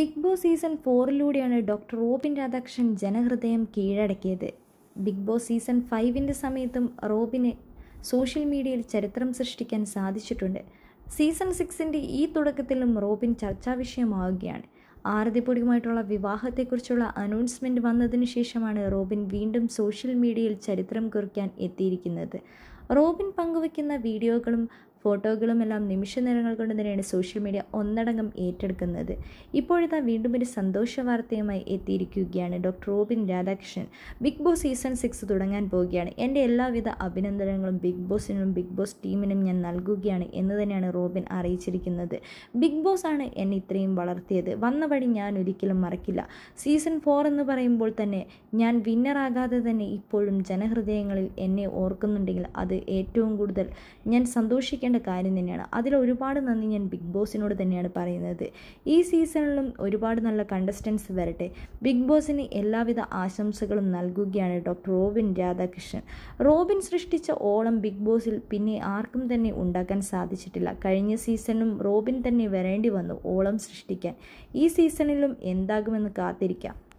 big Boss season ഫോറിലൂടെയാണ് doctor Robin Radhakrishnan ജനഹൃദയം കീഴടക്കിയത് ബിഗ് ബോസ് സീസൺ ഫൈവിൻ്റെ സമയത്തും റോബിന് സോഷ്യൽ മീഡിയയിൽ ചരിത്രം സൃഷ്ടിക്കാൻ സാധിച്ചിട്ടുണ്ട് സീസൺ സിക്സിൻ്റെ ഈ തുടക്കത്തിലും റോബിൻ ചർച്ചാ വിഷയമാവുകയാണ് ആരതിപ്പൊടിയുമായിട്ടുള്ള വിവാഹത്തെക്കുറിച്ചുള്ള അനൗൺസ്മെൻറ്റ് വന്നതിന് ശേഷമാണ് റോബിൻ വീണ്ടും സോഷ്യൽ മീഡിയയിൽ ചരിത്രം കുറിക്കാൻ എത്തിയിരിക്കുന്നത് റോബിൻ പങ്കുവയ്ക്കുന്ന വീഡിയോകളും ഫോട്ടോകളും എല്ലാം നിമിഷ നേരങ്ങൾ കൊണ്ട് തന്നെയാണ് സോഷ്യൽ മീഡിയ ഒന്നടങ്കം ഏറ്റെടുക്കുന്നത് ഇപ്പോഴിതാ വീണ്ടും ഒരു സന്തോഷ വാർത്തയുമായി എത്തിയിരിക്കുകയാണ് doctor Robin Radhakrishnan Bigg Boss season six തുടങ്ങാൻ പോവുകയാണ് എൻ്റെ എല്ലാവിധ അഭിനന്ദനങ്ങളും ബിഗ് ബോസിനും ബിഗ് ബോസ് ടീമിനും ഞാൻ നൽകുകയാണ് എന്ന് തന്നെയാണ് റോബിൻ അറിയിച്ചിരിക്കുന്നത് ബിഗ് ബോസ് ആണ് എന്നെ ഇത്രയും വളർത്തിയത് വന്ന വഴി ഞാൻ ഒരിക്കലും മറക്കില്ല സീസൺ ഫോർ എന്ന് പറയുമ്പോൾ തന്നെ ഞാൻ വിന്നറാകാതെ തന്നെ ഇപ്പോഴും ജനഹൃദയങ്ങളിൽ എന്നെ ഓർക്കുന്നുണ്ടെങ്കിൽ അത് ഏറ്റവും കൂടുതൽ ഞാൻ സന്തോഷിക്കേണ്ട കാര്യം തന്നെയാണ് അതിൽ ഒരുപാട് നന്ദി ഞാൻ ബിഗ് ബോസിനോട് തന്നെയാണ് പറയുന്നത് ഈ സീസണിലും ഒരുപാട് നല്ല കണ്ടസ്റ്റൻസ് വരട്ടെ ബിഗ് ബോസിന് എല്ലാവിധ ആശംസകളും നൽകുകയാണ് ഡോക്ടർ റോബിൻ രാധാകൃഷ്ണൻ റോബിൻ സൃഷ്ടിച്ച ഓളം ബിഗ് ബോസിൽ പിന്നെ ആർക്കും തന്നെ ഉണ്ടാക്കാൻ സാധിച്ചിട്ടില്ല കഴിഞ്ഞ സീസണും റോബിൻ തന്നെ വരേണ്ടി വന്നു ഓളം സൃഷ്ടിക്കാൻ ഈ സീസണിലും എന്താകുമെന്ന് കാത്തിരിക്കാം